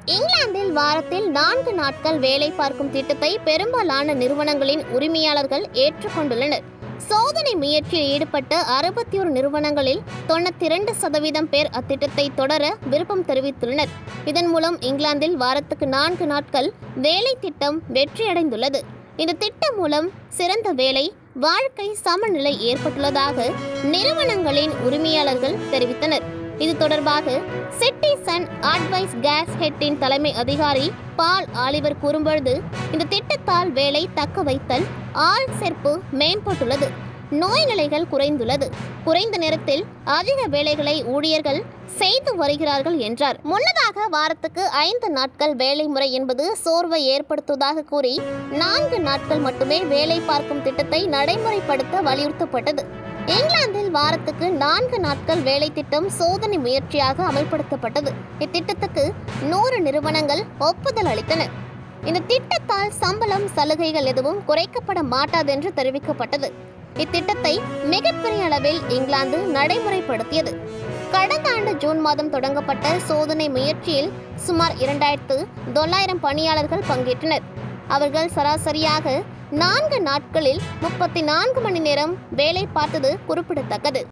இங்கிலாந்தில் வாரத்தில் நான்கு நாட்கள் வேலை பார்க்கும் திட்டத்தை பெரும்பாலான நிறுவனங்களின் உரிமையாளர்கள் ஏற்றுக்கொண்டுள்ளனர் சோதனை முயற்சியில் ஈடுபட்ட அறுபத்தி ஒரு நிறுவனங்களில் தொண்ணூத்தி இரண்டு சதவீதம் பேர் அத்திட்டத்தை தொடர விருப்பம் தெரிவித்துள்ளனர் இதன் மூலம் இங்கிலாந்தில் வாரத்துக்கு நான்கு நாட்கள் வேலை திட்டம் வெற்றியடைந்துள்ளது இந்த திட்டம் மூலம் சிறந்த வேலை வாழ்க்கை சமநிலை ஏற்பட்டுள்ளதாக நிறுவனங்களின் உரிமையாளர்கள் தெரிவித்தனர் இது தொடர்பாக சிட்டிசன் அட்வைஸ் கேஸ் ஹெட்டின் தலைமை அதிகாரி பால் ஆலிவர் கூறும்பொழுது இந்த திட்டத்தால் வேலை தக்க வைத்தல் ஆள் சேர்ப்பு மேம்பட்டுள்ளது நோய் நிலைகள் குறைந்துள்ளது குறைந்த நேரத்தில் அதிக வேலைகளை ஊழியர்கள் செய்து வருகிறார்கள் என்றார் முன்னதாக வாரத்துக்கு ஐந்து நாட்கள் வேலை முறை என்பது சோர்வை ஏற்படுத்துவதாக கூறி நான்கு நாட்கள் மட்டுமே வேலை பார்க்கும் திட்டத்தை நடைமுறைப்படுத்த வலியுறுத்தப்பட்டது இங்கிலாந்தில் வாரத்துக்கு நான்கு நாட்கள் வேலை திட்டம் சோதனை முயற்சியாக அமல்படுத்தப்பட்டது இத்திட்டத்துக்கு நூறு நிறுவனங்கள் ஒப்புதல் அளித்தன இந்த திட்டத்தால் சம்பளம் சலுகைகள் எதுவும் குறைக்கப்பட மாட்டாது என்று தெரிவிக்கப்பட்டது இத்திட்டத்தை மிகப்பெரிய அளவில் இங்கிலாந்து நடைமுறைப்படுத்தியது கடந்த ஆண்டு ஜூன் மாதம் தொடங்கப்பட்ட சோதனை முயற்சியில் சுமார் இரண்டாயிரத்து தொள்ளாயிரம் பணியாளர்கள் பங்கேற்றனர் அவர்கள் சராசரியாக நான்கு நாட்களில் முப்பத்தி நான்கு மணி நேரம் வேலை பார்த்தது குறிப்பிடத்தக்கது